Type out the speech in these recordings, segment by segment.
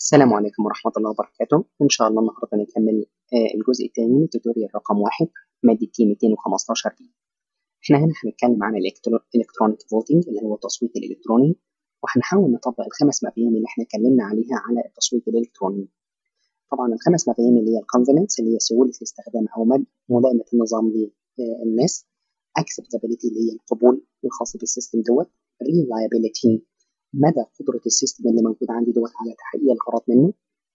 السلام عليكم ورحمة الله وبركاته إن شاء الله النهاردة نكمل آه، الجزء الثاني من توتوريال رقم واحد مادة تي 215 بي إحنا هنا هنتكلم عن الإلكترونيك فوتنج اللي هو التصويت الإلكتروني وهنحاول نطبق الخمس مفاهيم اللي إحنا اتكلمنا عليها على التصويت الإلكتروني طبعا الخمس مفاهيم اللي هي الكونفيدنس اللي هي سهولة الاستخدام أو ملائمة النظام للناس acceptability اللي هي القبول الخاص بالسيستم دوت reliability مدى قدرة السيستم اللي موجود عندي دوت على تحقيق الغرض منه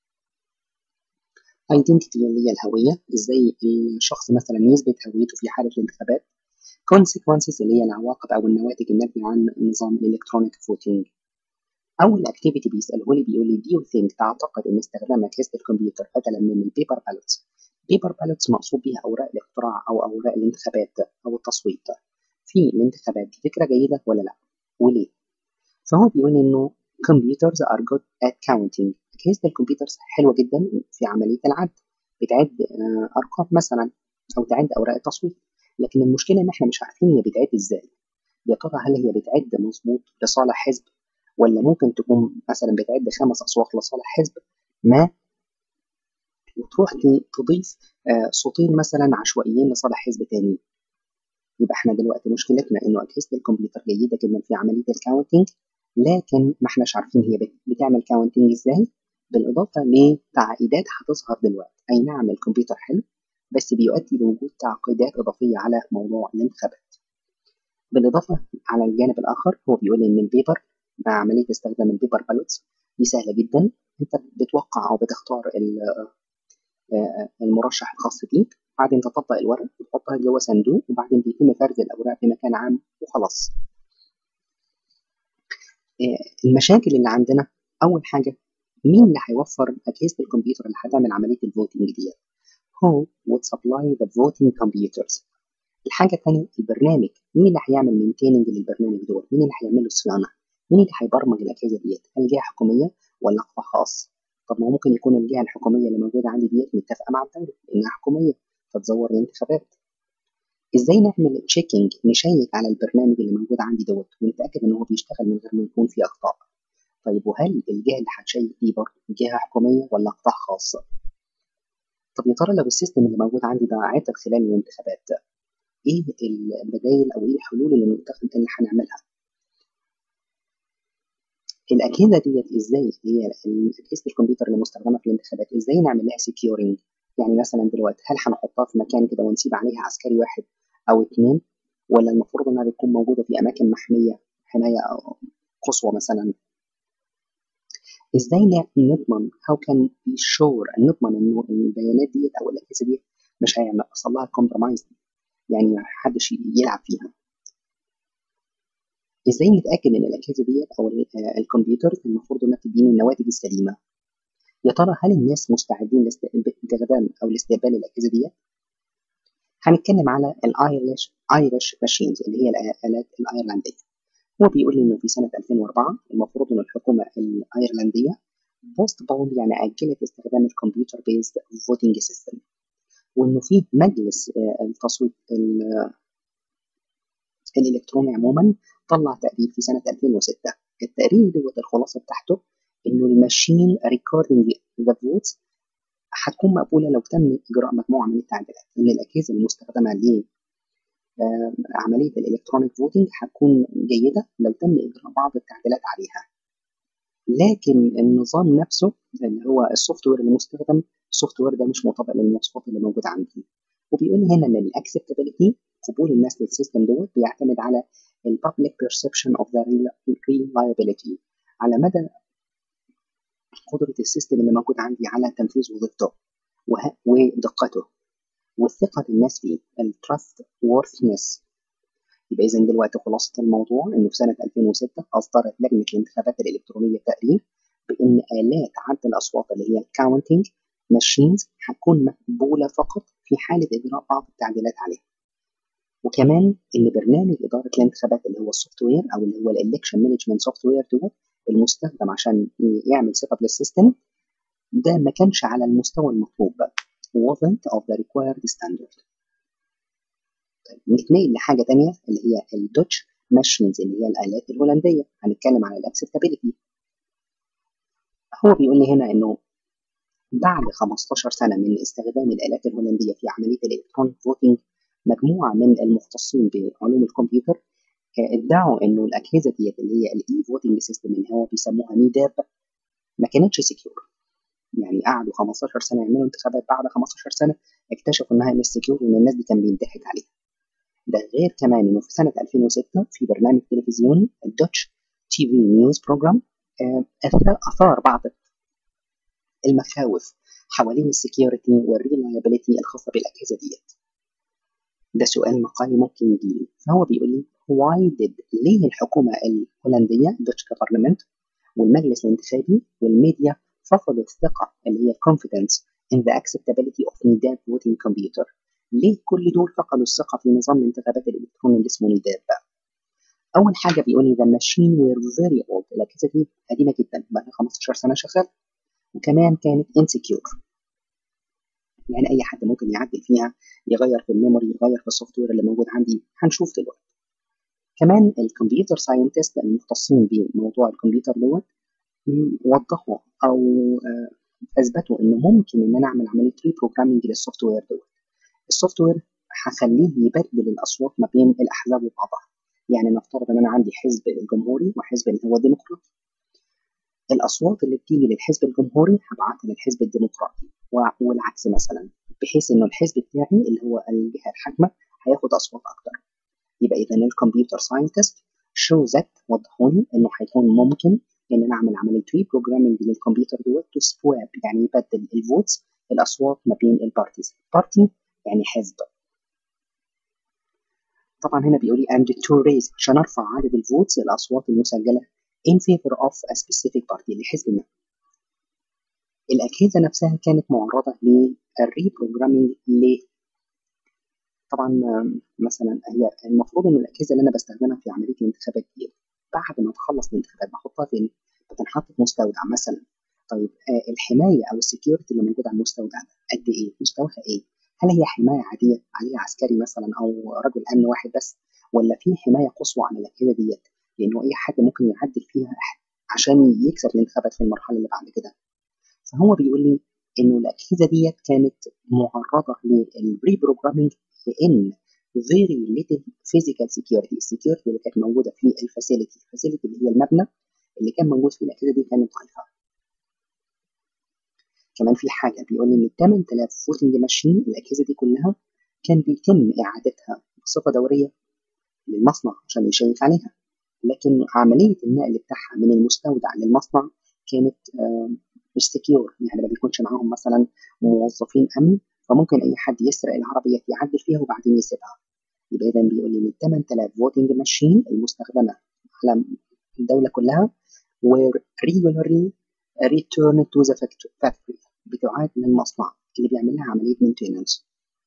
identity اللي هي الهوية ازاي الشخص مثلا يثبت هويته في حالة الانتخابات consequences اللي هي العواقب أو النواتج الناتجة عن نظام الإلكترونيك فوتينج أول اكتيفيتي بيسأله لي بيقول لي do you think تعتقد إن استخدام أجهزة الكمبيوتر بدلا من البيبر بالوتس بيبر بالوتس مقصود بها أوراق الاقتراع أو أوراق الانتخابات أو التصويت في الانتخابات دي فكرة جيدة ولا لا وليه فهو بيقول انه computers are good at counting اجهزه الكمبيوترز حلوه جدا في عمليه العد بتعد ارقام مثلا او تعد اوراق التصويت لكن المشكله ان احنا مش عارفين هي بتعد ازاي يا ترى هل هي بتعد مظبوط لصالح حزب ولا ممكن تكون مثلا بتعد خمس اصوات لصالح حزب ما وتروح تضيف صوتين مثلا عشوائيين لصالح حزب تاني يبقى احنا دلوقتي مشكلتنا انه اجهزه الكمبيوتر جيده جدا في عمليه الكاونتنج لكن ما احناش عارفين هي بتعمل كاونتنج ازاي بالاضافه لتعقيدات هتظهر دلوقتي اي نعم الكمبيوتر حلو بس بيؤدي لوجود تعقيدات اضافيه على موضوع الانتخابات بالاضافه على الجانب الاخر هو بيقول ان البيبر مع عمليه استخدام البيبر بالوتس دي سهله جدا انت بتوقع او بتختار المرشح الخاص بيك بعدين تطبق الورق وتحطها جوه صندوق وبعدين بيتم فرز الاوراق في مكان عام وخلاص المشاكل اللي عندنا اول حاجه مين اللي هيوفر اجهزه الكمبيوتر اللي هتعمل عمليه الفوتنج ديت who would supply the voting computers الحاجه الثانيه البرنامج مين اللي هيعمل مينتيننج للبرنامج دوت مين اللي هيعمل له صيانه مين اللي هيبرمج الاجهزه ديت هل جهه حكوميه ولا قطاع خاص طب ما ممكن يكون الجهه الحكوميه اللي موجوده عندي ديت متفقه مع الدوله انها حكوميه فتزور الانتخابات ازاي نعمل تشيكينج نشيك على البرنامج اللي موجود عندي دوت ونتاكد ان هو بيشتغل من غير ما يكون فيه اخطاء طيب وهل الجهه اللي هتشيك دي برضه جهه حكوميه ولا قطاع خاص طب يا ترى لو السيستم اللي موجود عندي ده عطل خلال الانتخابات ايه البدائل او ايه الحلول اللي المنتخب اللي هنعملها الاجهزه ديت ازاي هي اجهزه الكمبيوتر اللي مستخدمه في الانتخابات ازاي نعمل لها سكيورنج يعني مثلا دلوقتي هل هنحطها في مكان كده ونسيب عليها عسكري واحد او اثنين ولا المفروض انها بتكون موجوده في اماكن محميه حمايه قصوى مثلا ازاي نضمن how can be sure نضمن انه البيانات ديت او الاجهزه دي مش هيحصل لها كومبرومايز يعني ما حدش يلعب فيها ازاي نتاكد ان الاجهزه ديت او الكمبيوتر المفروض انها تديني النواتج السليمه يا ترى هل الناس مستعدين لاستخدام او لاستقبال الاجهزه ديت هنتكلم على الايرش ايرش ماشينز اللي هي الالات الايرلنديه هو بيقول لي انه في سنه 2004 المفروض ان الحكومه الايرلنديه بوست بوند يعني اجلت استخدام الكمبيوتر بيزد فوتنج سيستم وانه في مجلس التصويت الالكتروني عموما طلع تقرير في سنه 2006 التقرير دوت الخلاصه بتاعته انه الماشين ريكوردنج ذا فوتس هتكون مقبوله لو تم اجراء مجموعه من التعديلات ان الاجهزه المستخدمه ل عمليه الالكترونيك فوتنج هتكون جيده لو تم اجراء بعض التعديلات عليها لكن النظام نفسه اللي هو السوفت وير المستخدم السوفت وير ده مش مطابق للمواصفات اللي موجوده عندي وبيقول هنا ان الاكسبتابيلتي قبول الناس للسيستم دوت بيعتمد على البابليك بيرسبشن اوف ذا reliability على مدى قدرة السيستم اللي موجود عندي على تنفيذ وظيفته ودقته وثقة الناس فيه التراست وورثنس يبقى إذا دلوقتي خلاصة الموضوع إنه في سنة 2006 أصدرت لجنة الانتخابات الإلكترونية تقرير بإن آلات عد الأصوات اللي هي الكاونتنج ماشينز هتكون مقبولة فقط في حالة إجراء بعض التعديلات عليها وكمان إن برنامج إدارة الانتخابات اللي هو السوفت وير أو اللي هو الإلكشن مانجمنت سوفت وير دوت المستخدم عشان يعمل سيت اب للسيستم ده ما كانش على المستوى المطلوب wasn't of the required standard طيب نتنقل لحاجه تانية اللي هي الدوتش ماشينز اللي هي الالات الهولنديه هنتكلم عن الاكسبتابيلتي هو بيقول لي هنا انه بعد 15 سنه من استخدام الالات الهولنديه في عمليه الالكترونيك فوتنج مجموعه من المختصين بعلوم الكمبيوتر ادعوا انه الاجهزه ديت اللي هي الاي فوتنج سيستم اللي هو بيسموها نيداب ما كانتش سكيور يعني قعدوا 15 سنه يعملوا انتخابات بعد 15 سنه اكتشفوا انها مش سكيور وان الناس دي كان بينضحك عليها ده غير كمان انه في سنه 2006 في برنامج تلفزيوني الدوتش تي في نيوز بروجرام اثار بعض المخاوف حوالين السكيورتي والريلايبيليتي الخاصه بالاجهزه ديت ده سؤال مقالي ممكن يجي لي فهو بيقول لي why did ليه الحكومه الهولنديه الدوتش جفرمنت والمجلس الانتخابي والميديا فقدوا الثقه اللي هي confidence in the acceptability of NIDAP voting computer ليه كل دول فقدوا الثقه في نظام الانتخابات الالكتروني اللي اسمه نيداب اول حاجه بيقول لي the machine were very old الاجهزه دي قديمه جدا بقى 15 سنه شغال وكمان كانت insecure يعني اي حد ممكن يعدل فيها يغير في الميموري يغير في السوفت وير اللي موجود عندي هنشوف دلوقتي كمان الكمبيوتر ساينتست المختصين بموضوع الكمبيوتر دوت وضحوا او اثبتوا ان ممكن ان انا اعمل عمليه ري بروجرامنج للسوفت وير دوت السوفت وير هخليه يبدل الاصوات ما بين الاحزاب وبعضها يعني نفترض ان انا عندي حزب الجمهوري وحزب اللي هو الديمقراطي الاصوات اللي بتيجي للحزب الجمهوري هبعتها للحزب الديمقراطي والعكس مثلا بحيث انه الحزب بتاعي اللي هو الجهه الحاكمه هياخد اصوات اكتر يبقى اذا الكمبيوتر ساينتست شو ذات وضحوا لي انه هيكون ممكن ان انا اعمل عمليه ري بروجرامنج للكمبيوتر دوت تو سواب يعني يبدل الفوتس الاصوات ما بين البارتيز بارتي يعني حزب طبعا هنا بيقول لي and to raise عشان ارفع عدد الفوتس الاصوات المسجله in favor of a specific party لحزب ما الاجهزه نفسها كانت معرضه للري بروجرامنج ليه طبعا مثلا هي المفروض ان الاجهزه اللي انا بستخدمها في عمليه الانتخابات دي بعد ما تخلص الانتخابات بحطها فين؟ بتنحط في مستودع مثلا طيب آه الحمايه او السكيورتي اللي موجوده على المستودع ده قد ايه؟ مستواها ايه؟ هل هي حمايه عاديه عليها عسكري مثلا او رجل امن واحد بس ولا في حمايه قصوى على الاجهزه ديت؟ لانه اي حد ممكن يعدل فيها عشان يكسب الانتخابات في المرحله اللي بعد كده. فهو بيقول لي انه الاجهزه ديت كانت معرضه للري بروجرامنج لان very little physical security السكيورتي اللي كانت موجوده في الفاسيلتي الفاسيلتي اللي هي المبنى اللي كان موجود فيه الاجهزه دي كانت ضعيفه كمان في حاجه بيقول لي ان 8000 فوتنج ماشين الاجهزه دي كلها كان بيتم اعادتها بصفه دوريه للمصنع عشان يشيك عليها لكن عمليه النقل بتاعها من المستودع للمصنع كانت مش سكيور يعني ما بيكونش معاهم مثلا موظفين امن فممكن اي حد يسرق العربيه يعدل فيها وبعدين يسيبها يبقى اذا بيقول لي 8000 فوتنج ماشين المستخدمه على الدوله كلها were regularly returned to the factory بتعاد للمصنع اللي بيعمل لها عمليه maintenance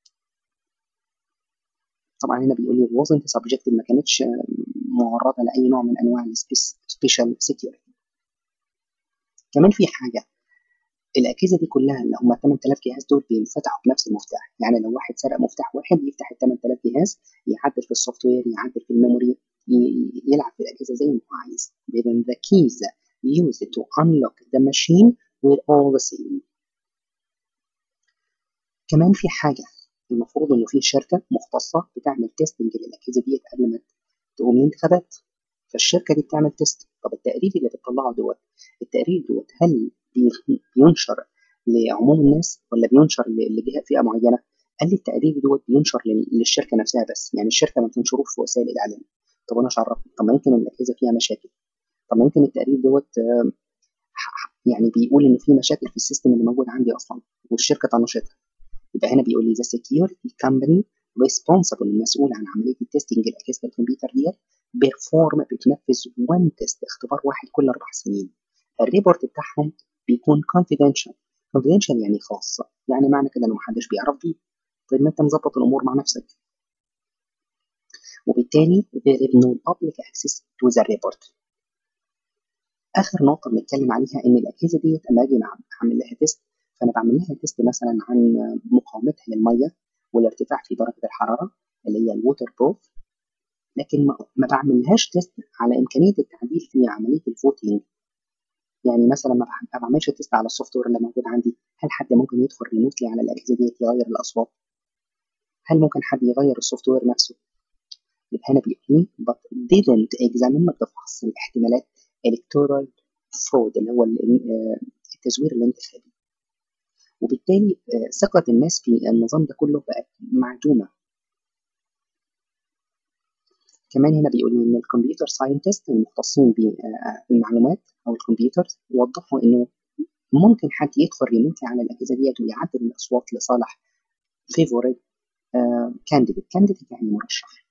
طبعا هنا بيقول لي wasn't subjected ما كانتش معرضه لاي نوع من انواع السبيشال سكيورتي كمان في حاجه الاجهزه دي كلها اللي هم 8000 جهاز دول بينفتحوا بنفس المفتاح يعني لو واحد سرق مفتاح واحد يفتح ال 8000 جهاز يعدل في السوفت وير يعدل في الميموري يلعب في الاجهزه زي ما هو عايز اذا the keys used to unlock the machine were all the same كمان في حاجه المفروض انه في شركه مختصه بتعمل تيستنج للاجهزه ديت قبل ما تقوم الانتخابات فالشركه دي بتعمل تيست طب التقرير اللي بتطلعه دوت التقرير دوت هل بينشر لعموم الناس ولا بينشر لجهه فئه معينه قال لي التقرير دوت بينشر للشركه نفسها بس يعني الشركه ما بتنشروش في وسائل الاعلام طب انا عرفني طب ما يمكن الاجهزه فيها مشاكل طب ما يمكن التقرير دوت يعني بيقول ان في مشاكل في السيستم اللي موجود عندي اصلا والشركه طنشتها يبقى هنا بيقول لي the security company responsible المسؤول عن عمليه التستنج لاجهزه الكمبيوتر ديت بيرفورم بتنفذ وان تيست اختبار واحد كل اربع سنين الريبورت بتاعهم بيكون confidential confidential يعني خاص يعني معنى كده انه محدش بيعرف بيه طيب ما انت مظبط الامور مع نفسك وبالتالي there is no public access to the report اخر نقطه بنتكلم عليها ان الاجهزه ديت اما اجي اعمل لها تيست فانا بعمل لها تيست مثلا عن مقاومتها للميه والارتفاع في درجه الحراره اللي هي الووتر بروف لكن ما بعملهاش تيست على امكانيه التعديل في عمليه الفوتنج يعني مثلا ما بح- ما بعملش تيست على السوفت وير اللي موجود عندي هل حد ممكن يدخل ريموتلي على الاجهزه ديت يغير الاصوات هل ممكن حد يغير السوفت وير نفسه يبقى هنا بيقول but didn't examine ما بتفحص الاحتمالات electoral fraud اللي هو ال- آه، التزوير الانتخابي وبالتالي آه، ثقة الناس في النظام ده كله بقت معدومة كمان هنا بيقول لي ان الكمبيوتر ساينتست المختصين بالمعلومات او الكمبيوتر وضحوا انه ممكن حد يدخل ريموتلي على الاجهزه ديت ويعدل الاصوات لصالح فيفوريت كانديديت كانديديت يعني مرشح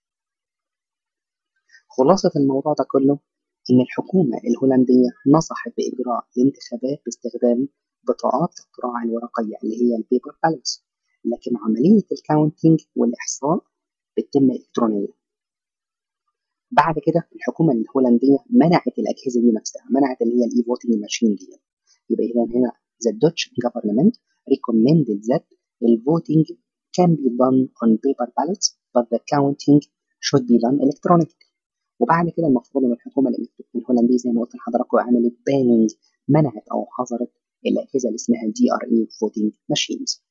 خلاصة الموضوع ده كله إن الحكومة الهولندية نصحت بإجراء الانتخابات باستخدام بطاقات الاقتراع الورقية اللي هي البيبر بالانس لكن عملية الكاونتينج والإحصاء بتتم إلكترونيا بعد كده الحكومة الهولندية منعت الأجهزة دي نفسها منعت اللي هي الإي فوتنج ماشين دي يبقى إذا هنا the Dutch government recommended that the voting can be done on paper ballots but the counting should be done electronically وبعد كده المفروض ان الحكومه الهولنديه زي ما قلت لحضراتكم عملت بانينج منعت او حظرت الاجهزه اللي اسمها دي ار اي فوتنج ماشينز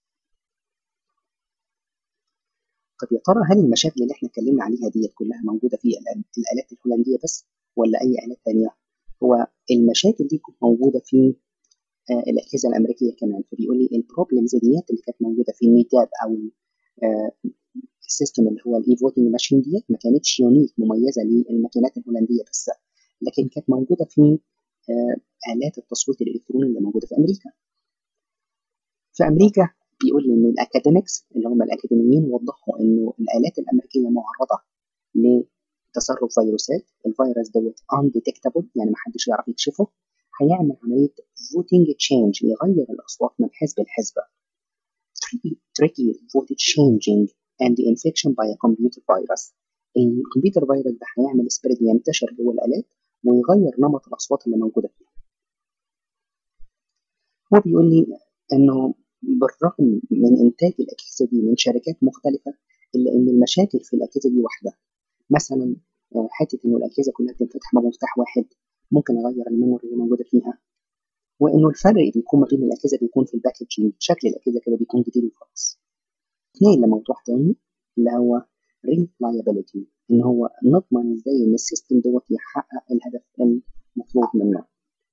طب يا ترى هل المشاكل اللي احنا اتكلمنا عليها ديت كلها موجوده في الآل- الالات الهولنديه بس ولا اي الات تانية هو المشاكل دي كانت موجوده في آه، الاجهزه الامريكيه كمان فبيقول لي البروبلمز ديت اللي كانت موجوده في النيتاب او آه، السيستم اللي هو الاي فوتنج ماشين ديت ما كانتش يونيك مميزه للماكينات الهولنديه بس لكن كانت موجوده في آه، الات التصويت الالكتروني اللي موجوده في امريكا في امريكا بيقول لي ان الاكاديميكس اللي هم الاكاديميين وضحوا انه الالات الامريكيه معرضه لتسرب فيروسات الفيروس دوت undetectable يعني ما حدش يعرف يكشفه هيعمل عمليه فوتنج تشينج يغير الاصوات من حزب لحزب tricky vote changing and infection by a computer virus الكمبيوتر فيروس ده هيعمل سبريد ينتشر جوه الالات ويغير نمط الاصوات اللي موجوده فيها هو بيقول لي انه بالرغم من انتاج الاجهزه دي من شركات مختلفه الا ان المشاكل في الاجهزه دي واحده مثلا آه، حته انه الاجهزه كلها بتنفتح بمفتاح واحد ممكن اغير الميموري اللي موجوده فيها وانه الفرق بيكون ما بين الاجهزه بيكون في الباكجينج شكل الاجهزه كده بيكون جديد وخلاص اثنين لموضوع تاني اللي هو reliability ان هو نضمن ازاي ان السيستم دوت يحقق الهدف المطلوب منه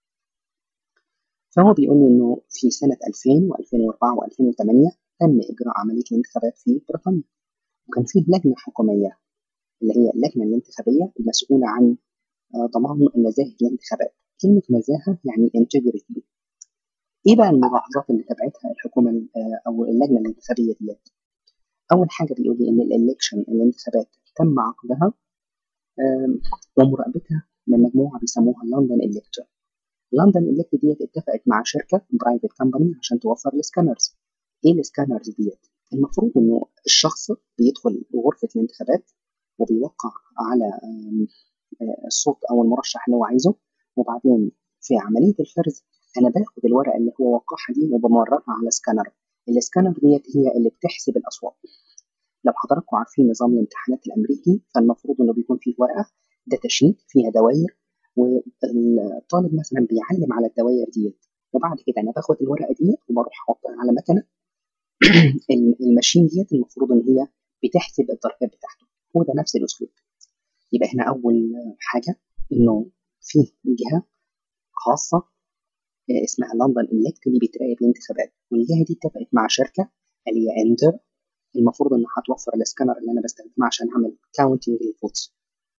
فهو بيقول لي انه في سنه 2000 و2004 و2008 تم اجراء عمليه الانتخابات في بريطانيا وكان فيه لجنه حكوميه اللي هي اللجنه الانتخابيه المسؤوله عن آه، ضمان نزاهه الانتخابات كلمه نزاهه يعني integrity ايه بقى الملاحظات اللي تبعتها الحكومه آه، او اللجنه الانتخابيه ديت اول حاجه بيقول لي ان الالكشن الانتخابات تم عقدها آم، ومراقبتها من مجموعه بيسموها لندن الكتر لندن الكتر ديت اتفقت مع شركه برايفت كومباني عشان توفر السكانرز ايه السكانرز ديت المفروض انه الشخص بيدخل غرفه الانتخابات وبيوقع على آم، آه، الصوت او المرشح اللي هو عايزه وبعدين في عمليه الفرز انا باخد الورقه اللي هو وقعها دي وبمررها على سكانر السكانر ديت هي اللي بتحسب الاصوات لو حضراتكم عارفين نظام الامتحانات الامريكي فالمفروض انه بيكون فيه ورقه داتا شيت فيها دواير والطالب مثلا بيعلم على الدواير ديت وبعد كده انا باخد الورقه ديت وبروح احطها على مكنه الماشين ديت المفروض ان هي بتحسب الدرجات بتاعته هو ده نفس الاسلوب يبقى هنا اول حاجه انه في جهه خاصه آه، اسمها لندن الكت اللي بتراقب الانتخابات والجهه دي اتفقت مع شركه اللي هي اندر المفروض انها هتوفر السكانر اللي انا بستخدمه عشان اعمل كاونتنج للفوتس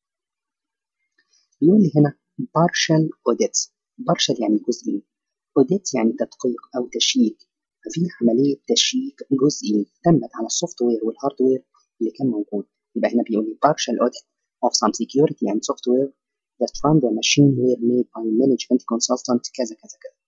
بيقول لي هنا partial audits partial يعني جزئي audit يعني تدقيق او تشييك ففي عمليه تشييك جزئي تمت على السوفت وير والهاردوير اللي كان موجود يبقى هنا بيقول لي partial audit of some security and software that run the machine were made by management consultant كذا كذا كذا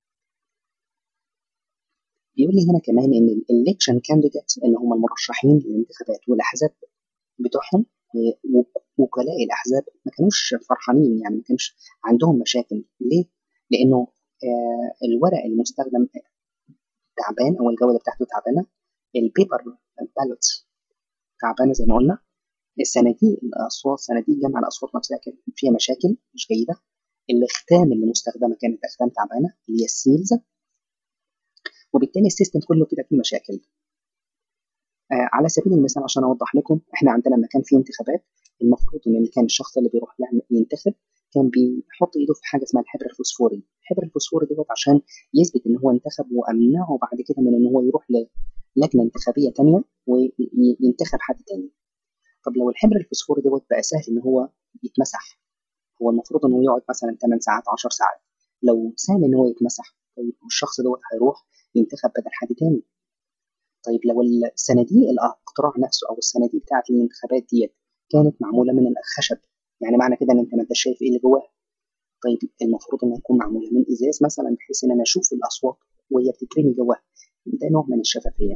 بيقول لي هنا كمان ان الالكشن كانديديتس اللي هم المرشحين للانتخابات والاحزاب بتوعهم و- وكلاء الاحزاب ما كانوش فرحانين يعني ما كانش عندهم مشاكل ليه؟ لانه آه الورق المستخدم تعبان او الجوده بتاعته تعبانه البيبر بالوتس تعبانه زي ما قلنا الصناديق الاصوات صناديق جمع الاصوات نفسها كانت فيها مشاكل مش جيده الاختام اللي مستخدمه كانت اختام تعبانه اللي هي السيلز وبالتالي السيستم كله كده فيه مشاكل آه على سبيل المثال عشان اوضح لكم احنا عندنا لما كان في انتخابات المفروض ان اللي كان الشخص اللي بيروح يعمل ينتخب كان بيحط ايده في حاجه اسمها الحبر الفوسفوري الحبر الفوسفوري دوت عشان يثبت ان هو انتخب وامنعه بعد كده من ان هو يروح للجنه انتخابيه تانية وينتخب حد تاني طب لو الحبر الفوسفوري دوت بقى سهل ان هو يتمسح هو المفروض انه يقعد مثلا 8 ساعات 10 ساعات لو سهل ان هو يتمسح طيب الشخص دوت هيروح ينتخب بدل حد تاني طيب لو الصناديق الاقتراع نفسه او الصناديق بتاعه الانتخابات ديت كانت معموله من الخشب يعني معنى كده ان انت ما انت شايف ايه اللي جواها طيب المفروض انها تكون معموله من ازاز مثلا بحيث ان انا اشوف الاصوات وهي بتترمي جواها ده نوع من الشفافيه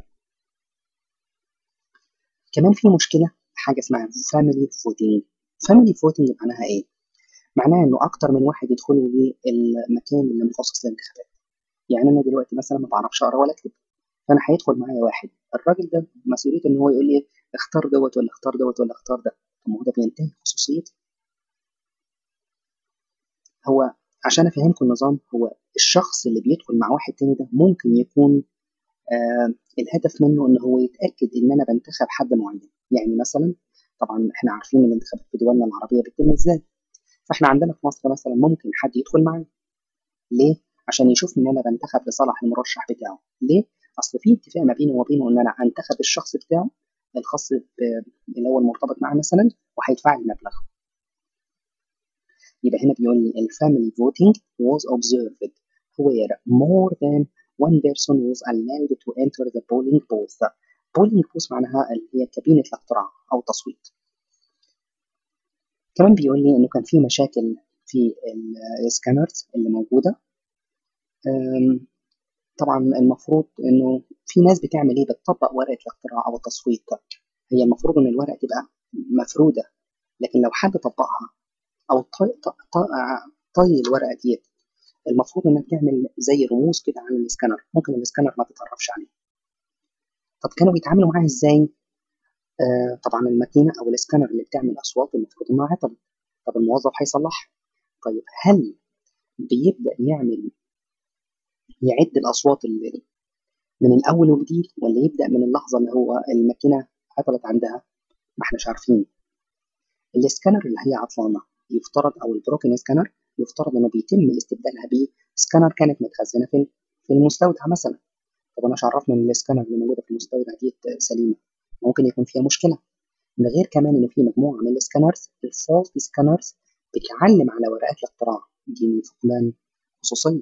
كمان في مشكله حاجه اسمها فاميلي فوتنج فاميلي فوتنج معناها ايه معناها انه اكتر من واحد يدخلوا للمكان اللي مخصص للانتخابات يعني انا دلوقتي مثلا ما بعرفش اقرا ولا اكتب فانا هيدخل معايا واحد الراجل ده مسؤوليته ان هو يقول لي اختار دوت ولا اختار دوت ولا اختار ده طب ما هو ده بينتهي خصوصيتي هو عشان افهمكم النظام هو الشخص اللي بيدخل مع واحد تاني ده ممكن يكون آه الهدف منه ان هو يتاكد ان انا بنتخب حد معين يعني مثلا طبعا احنا عارفين ان الانتخابات في دولنا العربيه بتتم ازاي فاحنا عندنا في مصر مثلا ممكن حد يدخل معايا ليه عشان يشوف ان انا بنتخب لصالح المرشح بتاعه ليه اصل في اتفاق ما بيني وما بينه ان انا انتخب الشخص بتاعه الخاص اللي هو المرتبط معاه مثلا وهيدفع لي مبلغ يبقى هنا بيقول لي الفاميلي voting was observed where more than one person was allowed to enter the polling booth polling booth معناها اللي هي كابينة الاقتراع أو التصويت كمان بيقول لي إنه كان في مشاكل في السكانرز اللي موجودة طبعا المفروض إنه في ناس بتعمل إيه بتطبق ورقة الاقتراع أو التصويت هي المفروض إن الورقة تبقى مفرودة لكن لو حد طبقها او طي, طي الورقه ديت المفروض انك تعمل زي رموز كده عن الاسكانر ممكن الاسكانر ما تتعرفش عليه طب كانوا بيتعاملوا معاها ازاي آه طبعا الماكينه او الاسكانر اللي بتعمل اصوات المفروض انها عطلت طب الموظف هيصلحها طيب هل بيبدا يعمل يعد الاصوات اللي من الاول وجديد ولا يبدا من اللحظه اللي هو الماكينه عطلت عندها ما احناش عارفين الاسكانر اللي هي عطلانه يفترض او البروكن سكانر يفترض انه بيتم استبدالها بسكانر كانت متخزنه في في المستودع مثلا طب انا عرفني ان السكانر اللي موجوده في المستودع دي سليمه ممكن يكون فيها مشكله ده غير كمان ان في مجموعه من السكانرز الفولت سكانرز بتعلم على ورقات الاقتراع دي من فقدان خصوصيه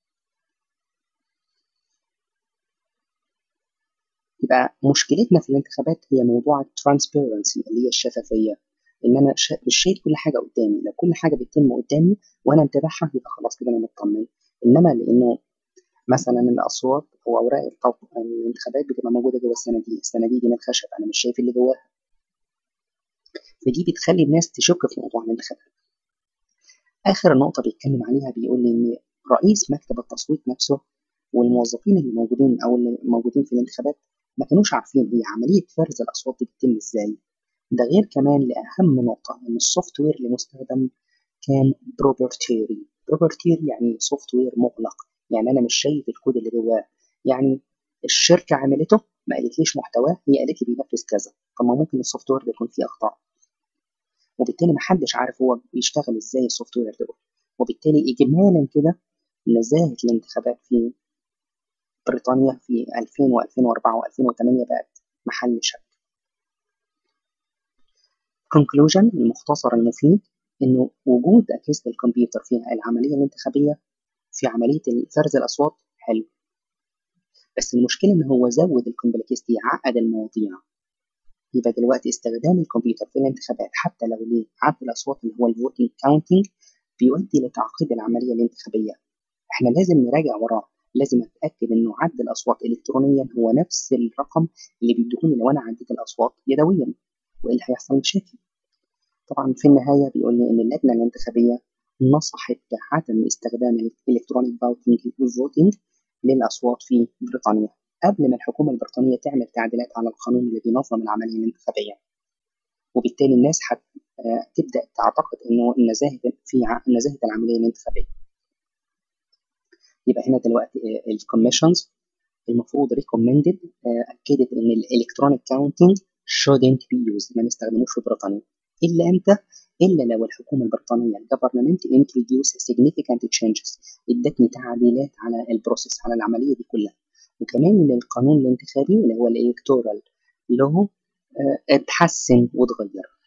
يبقى مشكلتنا في الانتخابات هي موضوع الترانسبيرنسي اللي هي الشفافيه ان انا مش شايف كل حاجه قدامي لو كل حاجه بتتم قدامي وانا متابعها يبقى خلاص كده انا مطمن انما لانه مثلا الاصوات او اوراق الانتخابات بتبقى موجوده جوه الصناديق الصناديق دي من الخشب انا مش شايف اللي جواها فدي بتخلي الناس تشك في موضوع الانتخابات اخر نقطه بيتكلم عليها بيقول لي ان رئيس مكتب التصويت نفسه والموظفين اللي موجودين او اللي موجودين في الانتخابات ما كانوش عارفين هي عمليه فرز الاصوات دي بتتم ازاي ده غير كمان لأهم نقطة إن السوفت وير اللي مستخدم كان بروبرتيري بروبرتيري يعني سوفت وير مغلق يعني أنا مش شايف الكود اللي جواه يعني الشركة عملته ما قالتليش محتواه هي قالت لي بينفذ كذا طب ما ممكن السوفت وير ده يكون فيه أخطاء وبالتالي محدش عارف هو بيشتغل ازاي السوفت وير ده وبالتالي إجمالا كده نزاهة الانتخابات في بريطانيا في 2000 و2004 و2008 بقت محل شك conclusion المختصر المفيد انه وجود اجهزه الكمبيوتر في العمليه الانتخابيه في عمليه فرز الاصوات حلو بس المشكله ان هو زود الكومبلكستي عقد المواضيع يبقى دلوقتي استخدام الكمبيوتر في الانتخابات حتى لو لعد الاصوات اللي هو الفوتنج كاونتنج بيؤدي لتعقيد العمليه الانتخابيه احنا لازم نراجع وراه لازم اتاكد انه عد الاصوات الكترونيا هو نفس الرقم اللي بيديهوني لو انا عديت الاصوات يدويا والا هيحصل مشاكل طبعا في النهايه بيقول لي ان اللجنه الانتخابيه نصحت بعدم استخدام الالكترونيك فوتنج للاصوات في بريطانيا قبل ما الحكومه البريطانيه تعمل تعديلات على القانون اللي بينظم العمليه الانتخابيه وبالتالي الناس هتبدا تعتقد انه النزاهه في نزاهه العمليه الانتخابيه يبقى هنا دلوقتي الكوميشنز المفروض ريكومندد اكدت ان الالكترونيك كاونتنج shouldn't be used ما نستخدموش في بريطانيا الا امتى؟ الا لو الحكومه البريطانيه الجفرمنت introduce significant changes ادتني تعديلات على البروسيس على العمليه دي كلها وكمان ان القانون الانتخابي اللي هو الالكتورال له اتحسن واتغير